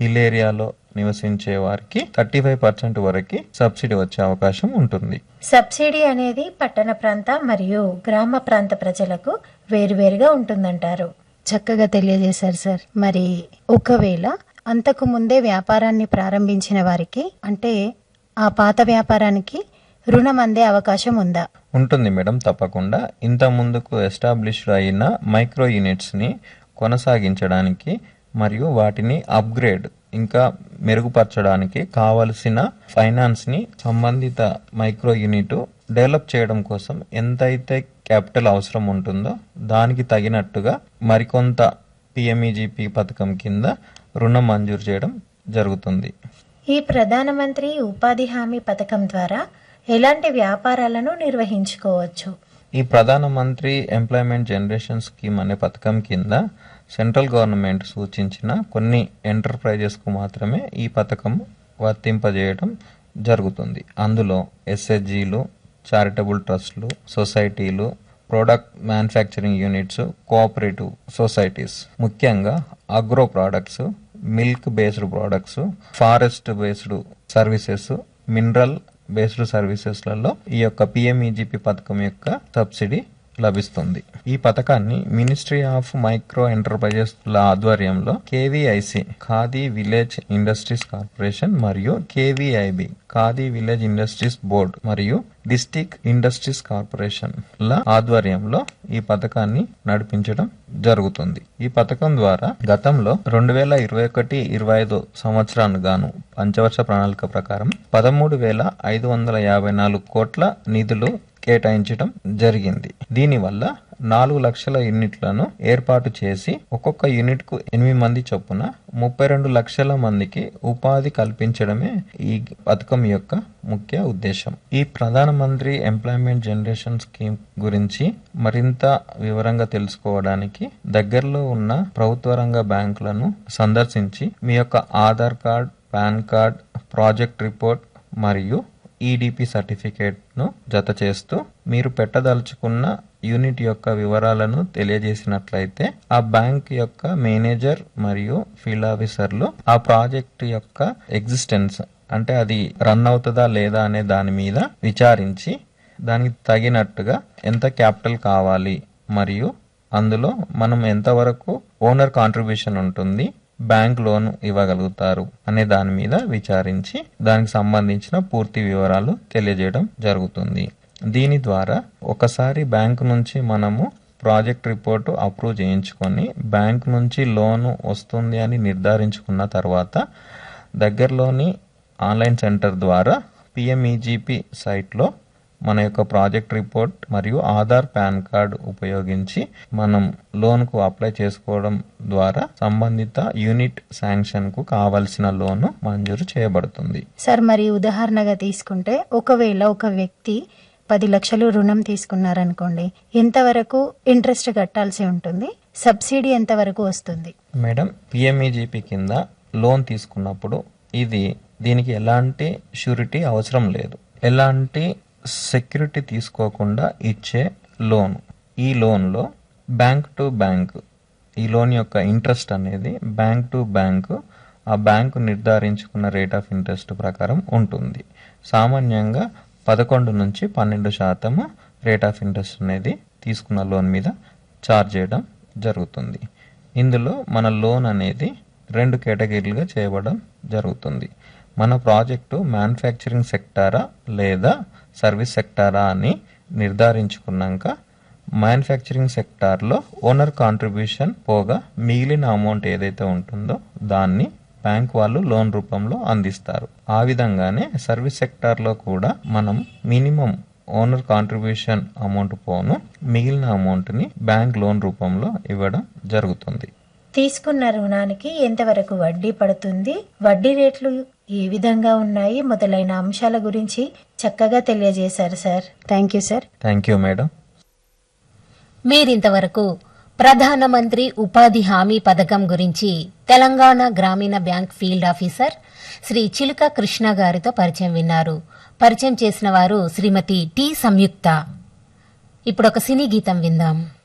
hill ఏరియాలో నివసించే వారికి థర్టీ ఫైవ్ పర్సెంట్ వరకు సబ్సిడీ వచ్చే అవకాశం ఉంటుంది సబ్సిడీ అనేది పట్టణ ప్రాంత మరియు గ్రామ ప్రాంత ప్రజలకు వేరువేరుగా ఉంటుందంటారు చక్కగా తెలియజేశారు సార్ మరి ఒకవేళ అంతకు ముందే వ్యాపారాన్ని ప్రారంభించిన వారికి అంటే ఆ పాత వ్యాపారానికి రుణం అందే అవకాశం ఉందా ఉంటుంది మేడం తప్పకుండా ఇంత ముందుకు ఎస్టాబ్లిష్డ్ అయిన మైక్రో యూనిట్స్ని కొనసాగించడానికి మరియు వాటిని అప్గ్రేడ్ ఇంకా మెరుగుపరచడానికి కావలసిన ఫైనాన్స్ని సంబంధిత మైక్రో యూనిట్ డెవలప్ చేయడం కోసం ఎంతైతే క్యాపిటల్ అవసరం ఉంటుందో దానికి తగినట్టుగా మరికొంత పిఎంఈజీపీ పథకం కింద రుణం మంజూరు చేయడం జరుగుతుంది ఈ ప్రధానమంత్రి ఉపాధి హామీ పథకం ద్వారా ఎలాంటి వ్యాపారాలను నిర్వహించుకోవచ్చు ఈ ప్రధానమంత్రి ఎంప్లాయ్మెంట్ జనరేషన్ స్కీమ్ అనే పథకం కింద సెంట్రల్ గవర్నమెంట్ సూచించిన కొన్ని ఎంటర్ప్రైజెస్కు మాత్రమే ఈ పథకం వర్తింపజేయడం జరుగుతుంది అందులో ఎస్హెచ్జీలు చారిటబుల్ ట్రస్ట్లు సొసైటీలు product manufacturing units cooperative societies ముఖ్యంగా agro products milk based products forest based services mineral based సర్వీసెస్లలో ఈ యొక్క పిఎంఈజీపీ పథకం యొక్క సబ్సిడీ లభిస్తుంది ఈ పథకాన్ని మినిస్ట్రీ ఆఫ్ మైక్రో ఎంటర్ప్రైజెస్ ఆధ్వర్యంలో KVIC Khadi village industries corporation మరియు KVIB Khadi village industries board మరియు డిస్టిక్ ఇండస్ట్రీస్ కార్పొరేషన్ ల ఆధ్వర్యంలో ఈ పథకాన్ని నడిపించడం జరుగుతుంది ఈ పథకం ద్వారా గతంలో రెండు వేల ఇరవై ఒకటి ఇరవై ఐదు సంవత్సరానికి గాను పంచవర్ష ప్రణాళిక ప్రకారం పదమూడు వేల ఐదు వందల యాభై నాలుగు కోట్ల నిధులు కేటాయించడం జరిగింది దీనివల్ల నాలుగు లక్షల యూనిట్లను ఏర్పాటు చేసి ఒక్కొక్క యూనిట్ కు ఎనిమిది మంది చొప్పున ముప్పై రెండు లక్షల మందికి ఉపాధి కల్పించడమే ఈ పథకం యొక్క ముఖ్య ఉద్దేశం ఈ ప్రధానమంత్రి ఎంప్లాయ్మెంట్ జనరేషన్ స్కీమ్ గురించి మరింత వివరంగా తెలుసుకోవడానికి దగ్గరలో ఉన్న ప్రభుత్వ రంగ బ్యాంకులను సందర్శించి మీ యొక్క Aadhaar card PAN card project report మరియు ఈడిపి సర్టిఫికేట్ను జత చేస్తూ మీరు పెట్టదలుచుకున్న యూనిట్ యొక్క వివరాలను తెలియజేసినట్లయితే ఆ బ్యాంక్ యొక్క మేనేజర్ మరియు ఫీల్డ్ ఆఫీసర్లు ఆ ప్రాజెక్ట్ యొక్క ఎగ్జిస్టెన్స్ అంటే అది రన్ అవుతుందా లేదా అనే దాని మీద విచారించి దానికి తగినట్టుగా ఎంత క్యాపిటల్ కావాలి మరియు అందులో మనం ఎంతవరకు ఓనర్ కాంట్రిబ్యూషన్ ఉంటుంది బ్యాంక్ లోన్ ఇవ్వగలుగుతారు అనే దాని మీద విచారించి దానికి సంబంధించిన పూర్తి వివరాలు తెలియజేయడం జరుగుతుంది దీని ద్వారా ఒకసారి బ్యాంక్ నుంచి మనము ప్రాజెక్ట్ రిపోర్టు అప్రూవ్ చేయించుకొని బ్యాంక్ నుంచి లోను వస్తుంది అని నిర్ధారించుకున్న తర్వాత దగ్గరలోని ఆన్లైన్ సెంటర్ ద్వారా పిఎంఈజీపీ సైట్లో మన యొక్క ప్రాజెక్ట్ రిపోర్ట్ మరియు ఆధార్ పాన్ కార్డ్ ఉపయోగించి మనం లోన్కు అప్లై చేసుకోవడం ద్వారా సంబంధిత యూనిట్ శాంక్షన్కు కావలసిన లోను మంజూరు చేయబడుతుంది సార్ మరి ఉదాహరణగా తీసుకుంటే ఒకవేళ ఒక వ్యక్తి పది లక్షలు రుణం తీసుకున్నారనుకోండి ఎంతవరకు ఇంట్రెస్ట్ కట్టాల్సి ఉంటుంది సబ్సిడీ ఎంతవరకు వస్తుంది మేడం పిఎంఈజీపీ కింద లోన్ తీసుకున్నప్పుడు ఇది దీనికి ఎలాంటి షూరిటీ అవసరం లేదు ఎలాంటి సెక్యూరిటీ తీసుకోకుండా ఇచ్చే లోన్ ఈ లోన్లో బ్యాంక్ టు బ్యాంక్ ఈ లోన్ యొక్క ఇంట్రెస్ట్ అనేది బ్యాంక్ టు బ్యాంక్ ఆ బ్యాంకు నిర్ధారించుకున్న రేట్ ఆఫ్ ఇంట్రెస్ట్ ప్రకారం ఉంటుంది సామాన్యంగా పదకొండు నుంచి పన్నెండు శాతము రేట్ ఆఫ్ ఇంట్రెస్ట్ అనేది తీసుకున్న లోన్ మీద చార్జ్ చేయడం జరుగుతుంది ఇందులో మన లోన్ అనేది రెండు కేటగిరీలుగా చేయబడడం జరుగుతుంది మన ప్రాజెక్టు మ్యానుఫ్యాక్చరింగ్ సెక్టారా లేదా సర్వీస్ సెక్టారా అని నిర్ధారించుకున్నాక మ్యానుఫ్యాక్చరింగ్ సెక్టార్లో ఓనర్ కాంట్రిబ్యూషన్ పోగా మిగిలిన అమౌంట్ ఏదైతే ఉంటుందో దాన్ని బ్యాంక్ వాళ్ళు లోన్ రూపంలో అందిస్తారు ఆ విధంగానే సర్వీస్ సెక్టార్లో కూడా మనం మినిమం ఓనర్ కాంట్రిబ్యూషన్ అమౌంట్ పోను మిగిలిన అమౌంట్ని బ్యాంక్ లోన్ రూపంలో ఇవ్వడం జరుగుతుంది తీసుకున్న రుణానికి ఎంతవరకు వడ్డీ పడుతుంది వడ్డీ రేట్లు ఏ విధంగా ఉన్నాయి మొదలైన అంశాల గురించి చక్కగా తెలియజేశారు sir thank you sir thank you madam మీరింతవరకు ప్రధానమంత్రి ఉపాధి హామీ పథకం గురించి తెలంగాణ గ్రామీణ బ్యాంక్ ఫీల్డ్ ఆఫీసర్ శ్రీ చిలుక కృష్ణ గారితో పరిచయం విన్నారు పరిచయం చేసిన వారు శ్రీమతి టి సంయుక్త ఇప్పుడొక సినీ గీతం విందాం